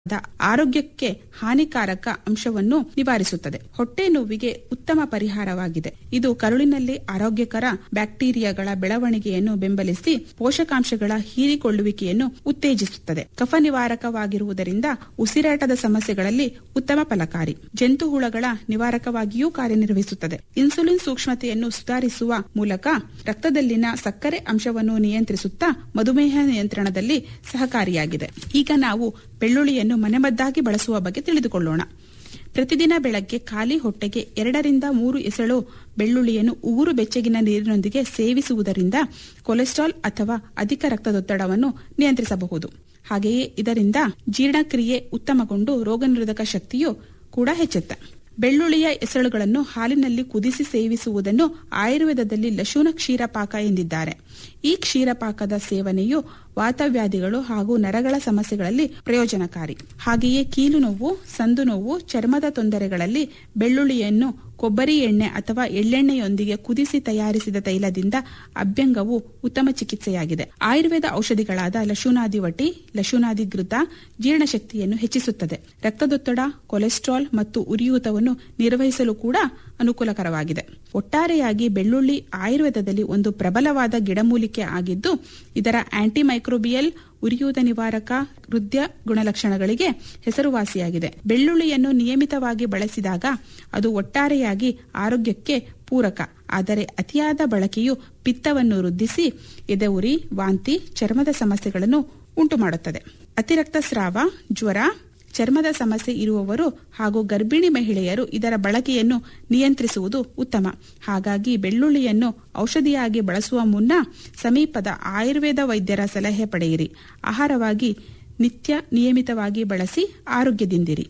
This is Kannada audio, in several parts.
ದ ಆರೋಗ್ಯಕ್ಕೆ ಹಾನಿಕಾರಕ ಅಂಶವನ್ನು ನಿವಾರಿಸುತ್ತದೆ ಹೊಟ್ಟೆ ನೋವಿಗೆ ಉತ್ತಮ ಪರಿಹಾರವಾಗಿದೆ ಇದು ಕರುಳಿನಲ್ಲಿ ಆರೋಗ್ಯಕರ ಬ್ಯಾಕ್ಟೀರಿಯಾಗಳ ಬೆಳವಣಿಗೆಯನ್ನು ಬೆಂಬಲಿಸಿ ಪೋಷಕಾಂಶಗಳ ಹೀರಿಕೊಳ್ಳುವಿಕೆಯನ್ನು ಉತ್ತೇಜಿಸುತ್ತದೆ ಕಫ ನಿವಾರಕವಾಗಿರುವುದರಿಂದ ಉಸಿರಾಟದ ಸಮಸ್ಯೆಗಳಲ್ಲಿ ಉತ್ತಮ ಫಲಕಾರಿ ಜಂತು ಹುಳಗಳ ನಿವಾರಕವಾಗಿಯೂ ಕಾರ್ಯನಿರ್ವಹಿಸುತ್ತದೆ ಇನ್ಸುಲಿನ್ ಸೂಕ್ಷ್ಮತೆಯನ್ನು ಸುಧಾರಿಸುವ ಮೂಲಕ ರಕ್ತದಲ್ಲಿನ ಸಕ್ಕರೆ ಅಂಶವನ್ನು ನಿಯಂತ್ರಿಸುತ್ತಾ ಮಧುಮೇಹ ನಿಯಂತ್ರಣದಲ್ಲಿ ಸಹಕಾರಿಯಾಗಿದೆ ಈಗ ನಾವು ಬೆಳ್ಳುಳ್ಳಿಯನ್ನು ಮನೆಮದ್ದಾಗಿ ಬಳಸುವ ಬಗ್ಗೆ ತಿಳಿದುಕೊಳ್ಳೋಣ ಪ್ರತಿದಿನ ಬೆಳಗ್ಗೆ ಖಾಲಿ ಹೊಟ್ಟೆಗೆ ಎರಡರಿಂದ ಮೂರು ಎಸಳು ಬೆಳ್ಳುಳ್ಳಿಯನ್ನು ಉಗುರು ಬೆಚ್ಚಗಿನ ನೀರಿನೊಂದಿಗೆ ಸೇವಿಸುವುದರಿಂದ ಕೊಲೆಸ್ಟ್ರಾಲ್ ಅಥವಾ ಅಧಿಕ ರಕ್ತದೊತ್ತಡವನ್ನು ನಿಯಂತ್ರಿಸಬಹುದು ಹಾಗೆಯೇ ಇದರಿಂದ ಜೀರ್ಣಕ್ರಿಯೆ ಉತ್ತಮಗೊಂಡು ರೋಗನಿರೋಧಕ ಶಕ್ತಿಯು ಕೂಡ ಹೆಚ್ಚುತ್ತೆ ಬೆಳ್ಳುಳ್ಳಿಯ ಎಸಳುಗಳನ್ನು ಹಾಲಿನಲ್ಲಿ ಕುದಿಸಿ ಸೇವಿಸುವುದನ್ನು ಆಯುರ್ವೇದದಲ್ಲಿ ಲಶೂನ ಕ್ಷೀರಪಾಕ ಎಂದಿದ್ದಾರೆ ಈ ಕ್ಷೀರಪಾಕದ ಸೇವನೆಯು ವಾತವ್ಯಾಧಿಗಳು ಹಾಗೂ ನರಗಳ ಸಮಸ್ಯೆಗಳಲ್ಲಿ ಪ್ರಯೋಜನಕಾರಿ ಹಾಗೆಯೇ ಕೀಲು ನೋವು ಸಂದು ನೋವು ಚರ್ಮದ ತೊಂದರೆಗಳಲ್ಲಿ ಬೆಳ್ಳುಳ್ಳಿಯನ್ನು ಕೊಬ್ಬರಿ ಎಣ್ಣೆ ಅಥವಾ ಎಳ್ಳೆಣ್ಣೆಯೊಂದಿಗೆ ಕುದಿಸಿ ತಯಾರಿಸಿದ ತೈಲದಿಂದ ಅಭ್ಯಂಗವು ಉತ್ತಮ ಚಿಕಿತ್ಸೆಯಾಗಿದೆ ಆಯುರ್ವೇದ ಔಷಧಿಗಳಾದ ಲಶುನಾದಿವಟಿ ಲಶುನಾದಿ ಘೃತ ಜೀರ್ಣಶಕ್ತಿಯನ್ನು ಹೆಚ್ಚಿಸುತ್ತದೆ ರಕ್ತದೊತ್ತಡ ಕೊಲೆಸ್ಟ್ರಾಲ್ ಮತ್ತು ಉರಿಯೂತವನ್ನು ನಿರ್ವಹಿಸಲು ಕೂಡ ಅನುಕೂಲಕರವಾಗಿದೆ ಒಟ್ಟಾರೆಯಾಗಿ ಬೆಳ್ಳುಳ್ಳಿ ಆಯುರ್ವೇದದಲ್ಲಿ ಒಂದು ಪ್ರಬಲವಾದ ಗಿಡಮೂಲಿಕೆ ಆಗಿದ್ದು ಇದರ ಆಂಟಿಮೈಕ್ರೋಬಿಯಲ್ ಉರಿಯೂತ ನಿವಾರಕ ಹೃದಯ ಗುಣಲಕ್ಷಣಗಳಿಗೆ ಹೆಸರುವಾಸಿಯಾಗಿದೆ ಬೆಳ್ಳುಳ್ಳಿಯನ್ನು ನಿಯಮಿತವಾಗಿ ಬಳಸಿದಾಗ ಅದು ಒಟ್ಟಾರೆಯಾಗಿ ಆರೋಗ್ಯಕ್ಕೆ ಪೂರಕ ಆದರೆ ಅತಿಯಾದ ಬಳಕೆಯು ಪಿತ್ತವನ್ನು ವೃದ್ಧಿಸಿ ಎದೆಉರಿ ವಾಂತಿ ಚರ್ಮದ ಸಮಸ್ಯೆಗಳನ್ನು ಉಂಟುಮಾಡುತ್ತದೆ ಅತಿರಕ್ತಸ್ರಾವ ಜ್ವರ ಚರ್ಮದ ಸಮಸ್ಯೆ ಇರುವವರು ಹಾಗೂ ಗರ್ಭಿಣಿ ಮಹಿಳೆಯರು ಇದರ ಬಳಕೆಯನ್ನು ನಿಯಂತ್ರಿಸುವುದು ಉತ್ತಮ ಹಾಗಾಗಿ ಬೆಳ್ಳುಳ್ಳಿಯನ್ನು ಔಷಧಿಯಾಗಿ ಬಳಸುವ ಮುನ್ನ ಸಮೀಪದ ಆಯುರ್ವೇದ ವೈದ್ಯರ ಸಲಹೆ ಪಡೆಯಿರಿ ಆಹಾರವಾಗಿ ನಿತ್ಯ ನಿಯಮಿತವಾಗಿ ಬಳಸಿ ಆರೋಗ್ಯದಿಂದಿರಿ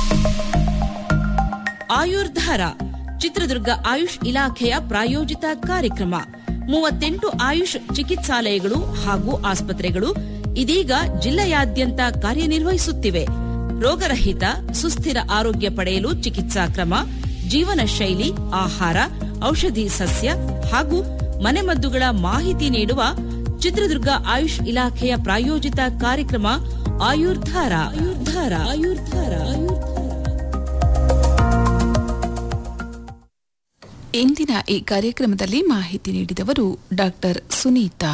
ಆಯುರ್ಧಾರ ಚಿತ್ರದುರ್ಗ ಆಯುಷ್ ಇಲಾಖೆಯ ಪ್ರಾಯೋಜಿತ ಕಾರ್ಯಕ್ರಮ ಮೂವತ್ತೆಂಟು ಆಯುಷ್ ಚಿಕಿತ್ಸಾಲಯಗಳು ಹಾಗೂ ಆಸ್ಪತ್ರೆಗಳು ಇದೀಗ ಜಿಲ್ಲೆಯಾದ್ಯಂತ ಕಾರ್ಯನಿರ್ವಹಿಸುತ್ತಿವೆ ರೋಗರಹಿತ ಸುಸ್ಥಿರ ಆರೋಗ್ಯ ಪಡೆಯಲು ಚಿಕಿತ್ಸಾ ಕ್ರಮ ಜೀವನ ಶೈಲಿ ಆಹಾರ ಔಷಧಿ ಸಸ್ಯ ಹಾಗೂ ಮನೆಮದ್ದುಗಳ ಮಾಹಿತಿ ನೀಡುವ ಚಿತ್ರದುರ್ಗ ಆಯುಷ್ ಇಲಾಖೆಯ ಪ್ರಾಯೋಜಿತ ಕಾರ್ಯಕ್ರಮ ಆಯುರ್ಧಾರ ಆಯುರ್ಧಾರ ಆಯುರ್ಧಾರ ಆಯುರ್ಧಾರ ಇಂದಿನ ಈ ಕಾರ್ಯಕ್ರಮದಲ್ಲಿ ಮಾಹಿತಿ ನೀಡಿದವರು ಡಾಕ್ಟರ್ ಸುನೀತಾ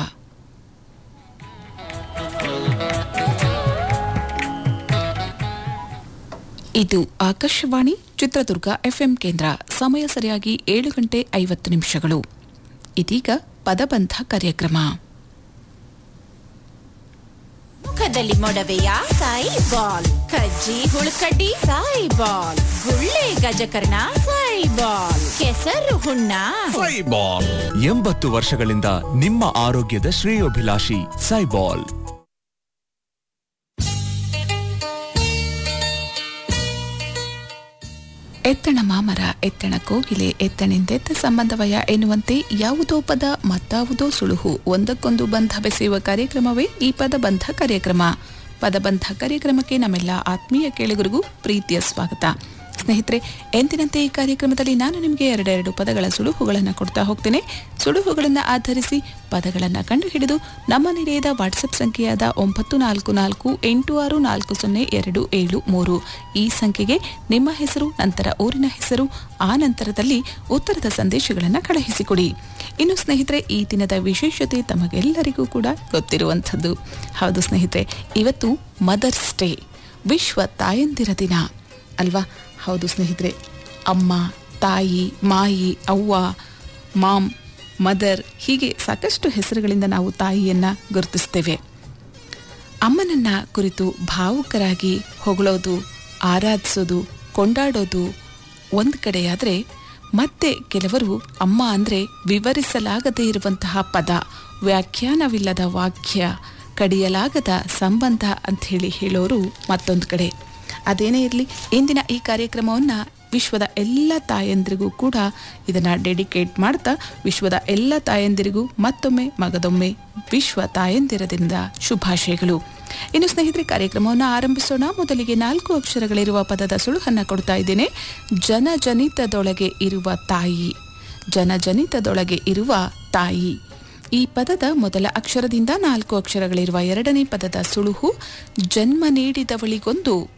ಇದು ಆಕಾಶವಾಣಿ ಚಿತ್ರದುರ್ಗ ಎಫ್ಎಂ ಕೇಂದ್ರ ಸಮಯ ಸರಿಯಾಗಿ ಏಳು ಗಂಟೆ ಐವತ್ತು ನಿಮಿಷಗಳು ಇದೀಗ ಪದಬಂಧ ಕಾರ್ಯಕ್ರಮ ಮುಖದಲ್ಲಿ ಮೊಡವೆಯ ಸಾಯಿ ಬಾಲ್ ಕಜ್ಜಿ ಹುಳುಕಡ್ಡಿ ಸಾಯಿ ಬಾಲ್ ಗುಳ್ಳೆ ಗಜಕರ್ಣ ಸಾಯಿ ಬಾಲ್ ಕೆಸರು ಹುಣ್ಣ ಸೈಬಾಲ್ ಎಂಬತ್ತು ವರ್ಷಗಳಿಂದ ನಿಮ್ಮ ಆರೋಗ್ಯದ ಶ್ರೇಯೋಭಿಲಾಷಿ ಸೈಬಾಲ್ ಎತ್ತಣ ಮಾಮರ ಎತ್ತಣ ಕೋಗಿಲೆ ಎತ್ತಣಿಂದೆತ್ತ ಸಂಬಂಧವಯ ಎನ್ನುವಂತೆ ಯಾವುದೋ ಪದ ಮತ್ತಾವುದೋ ಸುಳುಹು ಒಂದಕ್ಕೊಂದು ಬಂಧ ಬೆಸೆಯುವ ಕಾರ್ಯಕ್ರಮವೇ ಈ ಪದಬಂಧ ಕಾರ್ಯಕ್ರಮ ಪದಬಂಧ ಕಾರ್ಯಕ್ರಮಕ್ಕೆ ನಮ್ಮೆಲ್ಲ ಆತ್ಮೀಯ ಕೇಳುಗರಿಗೂ ಪ್ರೀತಿಯ ಸ್ವಾಗತ ಸ್ನೇಹಿತರೆ ಎಂದಿನಂತೆ ಈ ಕಾರ್ಯಕ್ರಮದಲ್ಲಿ ನಾನು ನಿಮಗೆ ಎರಡೆರಡು ಪದಗಳ ಸುಳುಹುಗಳನ್ನು ಕೊಡ್ತಾ ಹೋಗ್ತೇನೆ ಸುಳುಹುಗಳನ್ನು ಆಧರಿಸಿ ಪದಗಳನ್ನು ಕಂಡುಹಿಡಿದು ನಮ್ಮ ನಿಲಯದ ವಾಟ್ಸಪ್ ಸಂಖ್ಯೆಯಾದ ಒಂಬತ್ತು ನಾಲ್ಕು ನಾಲ್ಕು ಎಂಟು ಆರು ನಾಲ್ಕು ಸೊನ್ನೆ ಎರಡು ಏಳು ಮೂರು ಈ ಸಂಖ್ಯೆಗೆ ನಿಮ್ಮ ಹೆಸರು ನಂತರ ಊರಿನ ಹೆಸರು ಆ ನಂತರದಲ್ಲಿ ಉತ್ತರದ ಸಂದೇಶಗಳನ್ನು ಕಳುಹಿಸಿಕೊಡಿ ಇನ್ನು ಸ್ನೇಹಿತರೆ ಈ ದಿನದ ವಿಶೇಷತೆ ತಮಗೆಲ್ಲರಿಗೂ ಕೂಡ ಗೊತ್ತಿರುವಂಥದ್ದು ಹೌದು ಸ್ನೇಹಿತರೆ ಇವತ್ತು ಮದರ್ಸ್ ಡೇ ವಿಶ್ವ ತಾಯಂದಿರ ದಿನ ಅಲ್ವಾ ಹೌದು ಸ್ನೇಹಿತರೆ ಅಮ್ಮ ತಾಯಿ ಮಾಯಿ ಅವ್ವ ಮಾಮ್ ಮದರ್ ಹೀಗೆ ಸಾಕಷ್ಟು ಹೆಸರುಗಳಿಂದ ನಾವು ತಾಯಿಯನ್ನು ಗುರುತಿಸ್ತೇವೆ ಅಮ್ಮನನ್ನ ಕುರಿತು ಭಾವುಕರಾಗಿ ಹೊಗಳೋದು ಆರಾಧಿಸೋದು ಕೊಂಡಾಡೋದು ಒಂದು ಕಡೆಯಾದರೆ ಮತ್ತೆ ಕೆಲವರು ಅಮ್ಮ ಅಂದರೆ ವಿವರಿಸಲಾಗದೇ ಇರುವಂತಹ ಪದ ವ್ಯಾಖ್ಯಾನವಿಲ್ಲದ ವಾಕ್ಯ ಕಡಿಯಲಾಗದ ಸಂಬಂಧ ಅಂಥೇಳಿ ಹೇಳೋರು ಮತ್ತೊಂದು ಕಡೆ ಅದೇನೇ ಇರಲಿ ಇಂದಿನ ಈ ಕಾರ್ಯಕ್ರಮವನ್ನು ವಿಶ್ವದ ಎಲ್ಲ ತಾಯಂದಿರಿಗೂ ಕೂಡ ಇದನ್ನು ಡೆಡಿಕೇಟ್ ಮಾಡ್ತಾ ವಿಶ್ವದ ಎಲ್ಲ ತಾಯಂದಿರಿಗೂ ಮತ್ತೊಮ್ಮೆ ಮಗದೊಮ್ಮೆ ವಿಶ್ವ ತಾಯಂದಿರ ದಿನದ ಶುಭಾಶಯಗಳು ಇನ್ನು ಸ್ನೇಹಿತರೆ ಕಾರ್ಯಕ್ರಮವನ್ನು ಆರಂಭಿಸೋಣ ಮೊದಲಿಗೆ ನಾಲ್ಕು ಅಕ್ಷರಗಳಿರುವ ಪದದ ಸುಳುಹನ್ನು ಕೊಡ್ತಾ ಇದ್ದೇನೆ ಜನಜನಿತದೊಳಗೆ ಇರುವ ತಾಯಿ ಜನಜನಿತದೊಳಗೆ ಇರುವ ತಾಯಿ ಈ ಪದದ ಮೊದಲ ಅಕ್ಷರದಿಂದ ನಾಲ್ಕು ಅಕ್ಷರಗಳಿರುವ ಎರಡನೇ ಪದದ ಸುಳುಹು ಜನ್ಮ ನೀಡಿದವಳಿಗೊಂದು